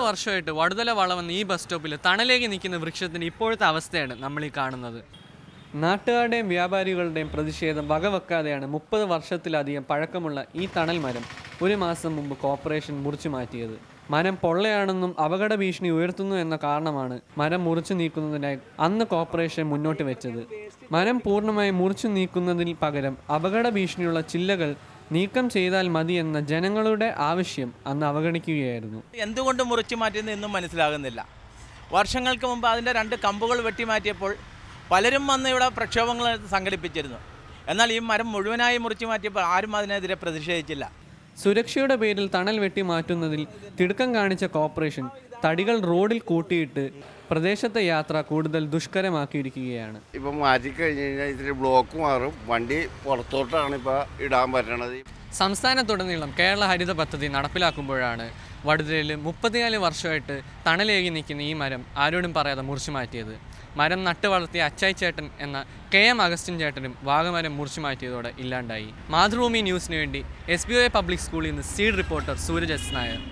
വർഷമായിട്ട് വടുതല വളവെന്ന ഈ ബസ് സ്റ്റോപ്പിൽ തണലേക്ക് നിൽക്കുന്ന വൃക്ഷത്തിൻ്റെ ഇപ്പോഴത്തെ അവസ്ഥയാണ് നമ്മൾ ഈ കാണുന്നത് നാട്ടുകാരുടെയും വ്യാപാരികളുടെയും പ്രതിഷേധം വകവെക്കാതെയാണ് മുപ്പത് വർഷത്തിലധികം പഴക്കമുള്ള ഈ തണൽ മരം ഒരു മാസം മുമ്പ് കോർപ്പറേഷൻ മുറിച്ചു മാറ്റിയത് മരം പൊള്ളയാണെന്നും അപകട ഭീഷണി ഉയർത്തുന്നു എന്ന കാരണമാണ് മരം മുറിച്ചു നീക്കുന്നതിനായി അന്ന് കോർപ്പറേഷൻ മുന്നോട്ട് വെച്ചത് മരം പൂർണ്ണമായി മുറിച്ചു നീക്കുന്നതിൽ പകരം അപകട ഭീഷണിയുള്ള ചില്ലകൾ നീക്കം ചെയ്താൽ മതി എന്ന ജനങ്ങളുടെ ആവശ്യം അന്ന് അവഗണിക്കുകയായിരുന്നു എന്തുകൊണ്ട് മുറിച്ചു മാറ്റിയെന്ന് ഇന്നും മനസ്സിലാകുന്നില്ല വർഷങ്ങൾക്ക് മുമ്പ് അതിൻ്റെ രണ്ട് കമ്പുകൾ വെട്ടി മാറ്റിയപ്പോൾ പലരും വന്ന് ഇവിടെ പ്രക്ഷോഭങ്ങൾ സംഘടിപ്പിച്ചിരുന്നു എന്നാൽ ഈ മരം മുഴുവനായി മുറിച്ചു മാറ്റിയപ്പോൾ ആരും അതിനെതിരെ പ്രതിഷേധിച്ചില്ല സുരക്ഷയുടെ പേരിൽ തണൽ വെട്ടി മാറ്റുന്നതിൽ തിടുക്കം കാണിച്ച കോർപ്പറേഷൻ തടികൾ റോഡിൽ കൂട്ടിയിട്ട് പ്രദേശത്തെ യാത്ര കൂടുതൽ ദുഷ്കരമാക്കിയിരിക്കുകയാണ് ഇപ്പം മാറ്റി കഴിഞ്ഞ് കഴിഞ്ഞാൽ ഇത്തിരി ബ്ലോക്ക് മാറും വണ്ടി പുറത്തോട്ടാണ് ഇപ്പോൾ ഇടാൻ പറ്റണത് സംസ്ഥാനത്തുടനീളം കേരള ഹരിത പദ്ധതി നടപ്പിലാക്കുമ്പോഴാണ് വടുതലയിൽ മുപ്പത്തിനാല് വർഷമായിട്ട് തണലേകി നിൽക്കുന്ന ഈ മരം ആരോടും പറയാതെ മുറിച്ചു മാറ്റിയത് മരം നട്ടു വളർത്തിയ അച്ചായി ചേട്ടൻ എന്ന കെ എം അഗസ്റ്റിൻ ചേട്ടനും വാഗമരം മുറിച്ചു മാറ്റിയതോടെ ഇല്ലാണ്ടായി മാതൃഭൂമി ന്യൂസിന് വേണ്ടി എസ് ബി ഒ പബ്ലിക് സ്കൂളിൽ നിന്ന് seed reporter Sooraj S Nair